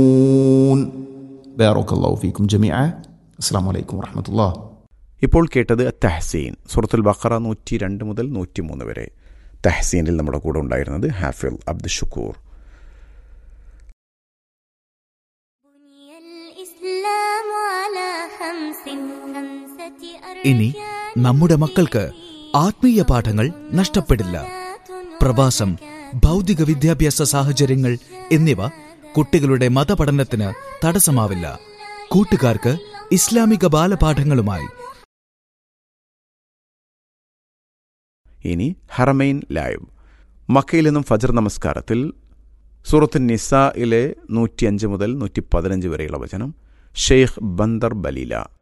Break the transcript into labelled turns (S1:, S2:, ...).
S1: بارك الله فيكم جميعا السلام عليكم ورحمة الله
S2: ഇപ്പോൾ കേട്ടത് തഹസീൻ സുറത്തുൽ ബഖറ നൂറ്റി രണ്ട് മുതൽ നൂറ്റി മൂന്ന് വരെ തഹസീനിൽ നമ്മുടെ കൂടെ ഉണ്ടായിരുന്നത് ഹാഫിൽ അബ്ദുൽ ഷുക്കൂർ
S3: بني الإسلام على خمس خمسة
S4: ഇനി നമ്മുടെ മക്കൾക്ക് ആത്മീയ പാഠങ്ങൾ നഷ്ടപ്പെടില്ല പ്രവാസം ഭൗതിക വിദ്യാഭ്യാസ സാഹചര്യങ്ങൾ എന്നിവ കുട്ടികളുടെ മതപഠനത്തിന് തടസ്സമാവില്ല കൂട്ടുകാർക്ക് ഇസ്ലാമിക ബാലപാഠങ്ങളുമായി
S2: ഇനി ഹറമൈൻ ലൈവ് മക്കയിൽ നിന്നും ഫജർ നമസ്കാരത്തിൽ സൂറത്ത് നിസയിലെ നൂറ്റിയഞ്ച് മുതൽ നൂറ്റി പതിനഞ്ച് വരെയുള്ള വചനം ഷെയ്ഖ് ബന്ദർ ബലീല